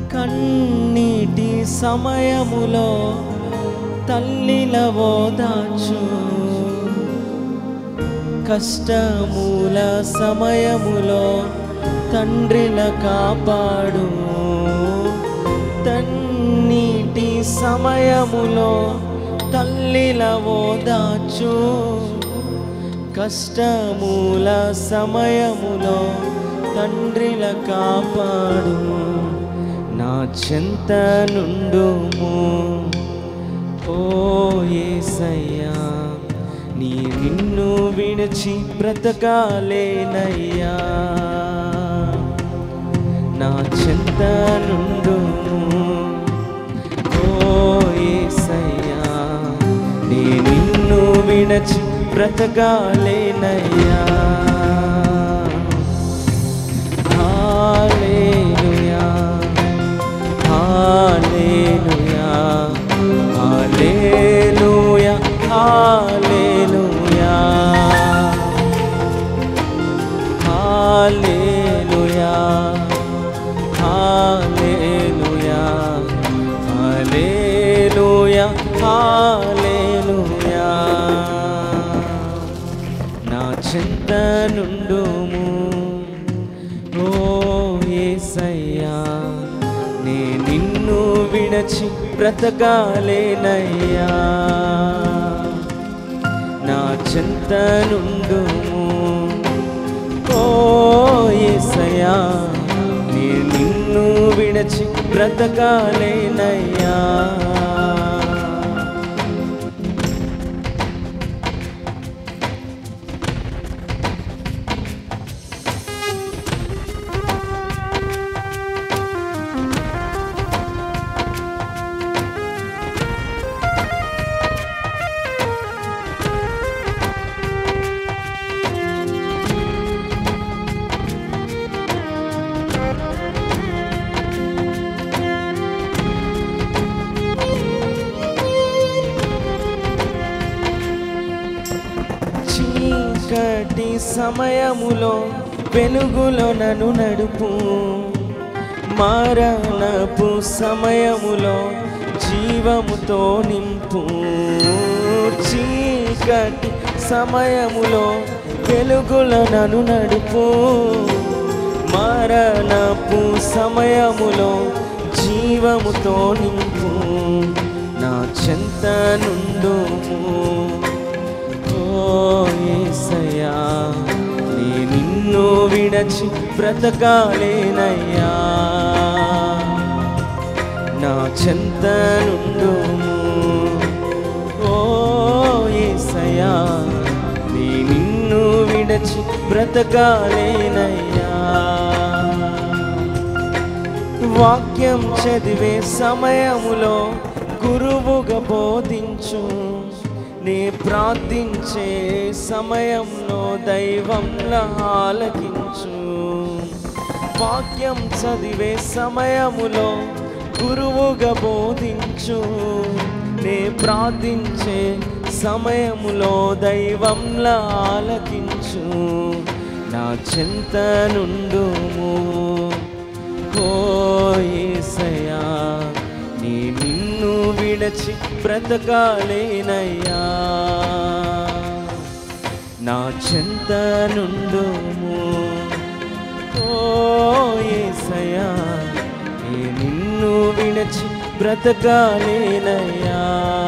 కన్నీటి సమయములో తల్లిల ఓదాచు కష్టమూల సమయములో తండ్రిల కాపాడు తన్నీటి సమయములో తల్లిల ఓదాచు కష్టమూల సమయములో తండ్రిల కాపాడు నా చెంత నుండుము ఓ యేసయ్యా నీ నిన్ను విడిచి బ్రతకాలేనయ్యా నా చెంత నుండుము ఓ యేసయ్యా నీ నిన్ను విడిచి బ్రతకాలేనయ్యా హల్లెలూయా హల్లెలూయా హల్లెలూయా హల్లెలూయా హల్లెలూయా హల్లెలూయా హల్లెలూయా హల్లెలూయా నా చింత నుండుము ఓ యేసయ్యా నే నిన్ను విడచి బ్రతకాలేనయ్యా నా చింత నుండుము ఓ యేసయ్యా నే నిన్ను విడచి బ్రతకాలేనయ్యా చీకటి సమయములో వెలుగులో నన్ను నడుపు మరణపు సమయములో జీవముతో నింపు చీకటి సమయములో వెలుగులో నన్ను నడుపు మరణపు సమయములో జీవముతో నింపు నా చెంత నుండుము ఓ యేసయ్యా నీ నిన్ను విడచి బ్రతకాలేనయ్యా నా చెంత నుండుము ఓ యేసయ్యా నీ నిన్ను విడచి బ్రతకాలేనయ్యా వాక్యం చదివే సమయములో గురువుగా బోధించు నీ ప్రార్థించే సమయంలో దైవంలా ఆలకించు వాక్యం చదివే సమయములో గురువుగా బోధించు నే ప్రార్థించే సమయములో దైవంలా ఆలకించు నా చింత నుండుము ఓ యేసయ్యా నీ నిన్ను విడచి బ్రతకాలేనయ్యా నా చెంత నుండుము ఓ యేసయ్యా నీ నిన్ను విడచి బ్రతకాలేనయ్యా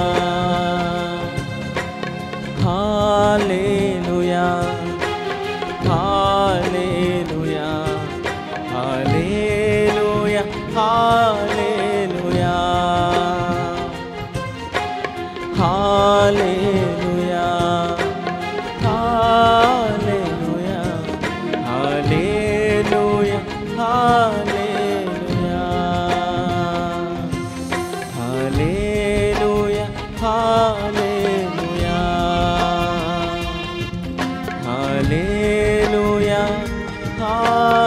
హాలేలుయా హాలేలుయా హాలేలుయా హాలేలుయా హాలేలుయా హాలేలుయా హాలేలుయా హాలేలుయా హాలేలుయా హాలేలుయా హాలేలుయా